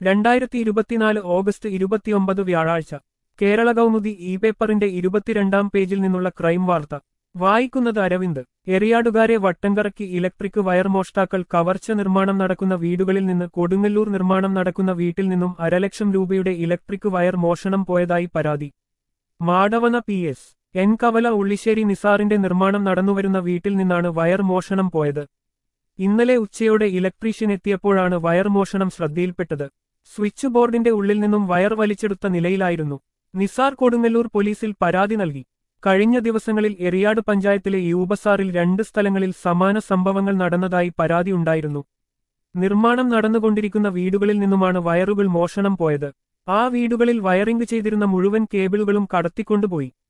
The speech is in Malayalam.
രണ്ടായിരത്തി ഇരുപത്തിനാല് ഓഗസ്റ്റ് ഇരുപത്തിയൊമ്പത് വ്യാഴാഴ്ച കേരള കൗമുദി ഇ പേപ്പറിന്റെ ഇരുപത്തിരണ്ടാം പേജിൽ നിന്നുള്ള ക്രൈം വാർത്ത വായിക്കുന്നത് അരവിന്ദ് എറിയാടുകാരെ വട്ടംകറക്കി ഇലക്ട്രിക് വയർ മോഷ്ടാക്കൾ കവർച്ച നിർമ്മാണം നടക്കുന്ന വീടുകളിൽ നിന്ന് കൊടുങ്ങല്ലൂർ നിർമ്മാണം നടക്കുന്ന വീട്ടിൽ നിന്നും അരലക്ഷം രൂപയുടെ ഇലക്ട്രിക് വയർ മോഷണം പോയതായി പരാതി മാടവന പി എസ് എൻ കവല ഉള്ളിശ്ശേരി നിസാറിന്റെ നിർമ്മാണം നടന്നുവരുന്ന വീട്ടിൽ നിന്നാണ് വയർ മോഷണം പോയത് ഇന്നലെ ഉച്ചയോടെ ഇലക്ട്രീഷ്യൻ എത്തിയപ്പോഴാണ് വയർ മോഷണം ശ്രദ്ധയിൽപ്പെട്ടത് സ്വിച്ച് ബോർഡിന്റെ ഉള്ളിൽ നിന്നും വയർ വലിച്ചെടുത്ത നിലയിലായിരുന്നു നിസാർ കൊടുങ്ങല്ലൂർ പോലീസിൽ പരാതി നൽകി കഴിഞ്ഞ ദിവസങ്ങളിൽ എറിയാട് പഞ്ചായത്തിലെ യൂബസാറിൽ രണ്ട് സ്ഥലങ്ങളിൽ സമാന സംഭവങ്ങൾ നടന്നതായി പരാതി ഉണ്ടായിരുന്നു നിർമ്മാണം നടന്നുകൊണ്ടിരിക്കുന്ന വീടുകളിൽ നിന്നുമാണ് വയറുകൾ മോഷണം പോയത് ആ വീടുകളിൽ വയറിംഗ് ചെയ്തിരുന്ന മുഴുവൻ കേബിളുകളും കടത്തിക്കൊണ്ടുപോയി